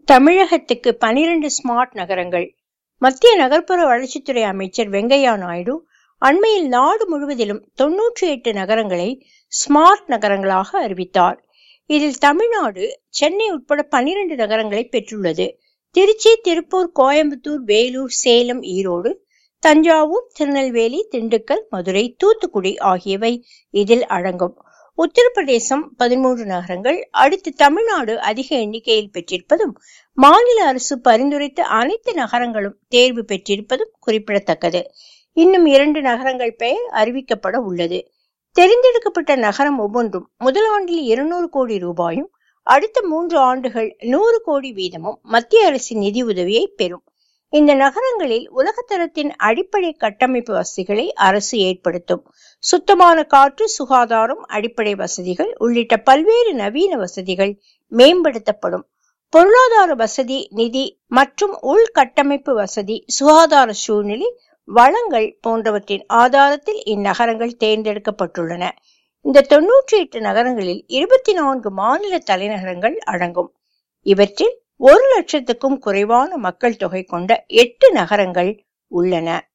தமிழகத்துக்கு பனிரெண்டு ஸ்மார்ட் நகரங்கள் மத்திய நகர்ப்புற வளர்ச்சித்துறை அமைச்சர் வெங்கையா நாயுடு அண்மையில் நாடு முழுவதிலும் தொன்னூற்றி எட்டு நகரங்களை ஸ்மார்ட் நகரங்களாக அறிவித்தார் இதில் தமிழ்நாடு சென்னை உட்பட பனிரெண்டு நகரங்களை பெற்றுள்ளது திருச்சி திருப்பூர் கோயம்புத்தூர் வேலூர் சேலம் ஈரோடு தஞ்சாவூர் திருநெல்வேலி திண்டுக்கல் மதுரை தூத்துக்குடி ஆகியவை இதில் அடங்கும் உத்தரப்பிரதேசம் பதிமூன்று நகரங்கள் அடுத்து தமிழ்நாடு அதிக எண்ணிக்கையில் பெற்றிருப்பதும் மாநில அரசு பரிந்துரைத்த அனைத்து நகரங்களும் தேர்வு பெற்றிருப்பதும் குறிப்பிடத்தக்கது இன்னும் இரண்டு நகரங்கள் பெயர் அறிவிக்கப்பட உள்ளது தெரிந்தெடுக்கப்பட்ட நகரம் ஒவ்வொன்றும் முதல் ஆண்டில் இருநூறு கோடி ரூபாயும் அடுத்த மூன்று ஆண்டுகள் நூறு கோடி வீதமும் மத்திய அரசின் நிதி உதவியை பெறும் இந்த நகரங்களில் உலகத்தரத்தின் அடிப்படை கட்டமைப்பு வசதிகளை அரசு ஏற்படுத்தும் சுத்தமான காற்று சுகாதாரம் அடிப்படை வசதிகள் உள்ளிட்ட பல்வேறு நவீன வசதிகள் மேம்படுத்தப்படும் பொருளாதார வசதி நிதி மற்றும் உள்கட்டமைப்பு வசதி சுகாதார சூழ்நிலை வளங்கள் போன்றவற்றின் ஆதாரத்தில் இந்நகரங்கள் தேர்ந்தெடுக்கப்பட்டுள்ளன இந்த தொன்னூற்றி எட்டு நகரங்களில் இருபத்தி நான்கு மாநில தலைநகரங்கள் அடங்கும் இவற்றில் ஒரு லட்சத்துக்கும் குறைவான மக்கள் தொகை கொண்ட எட்டு நகரங்கள் உள்ளன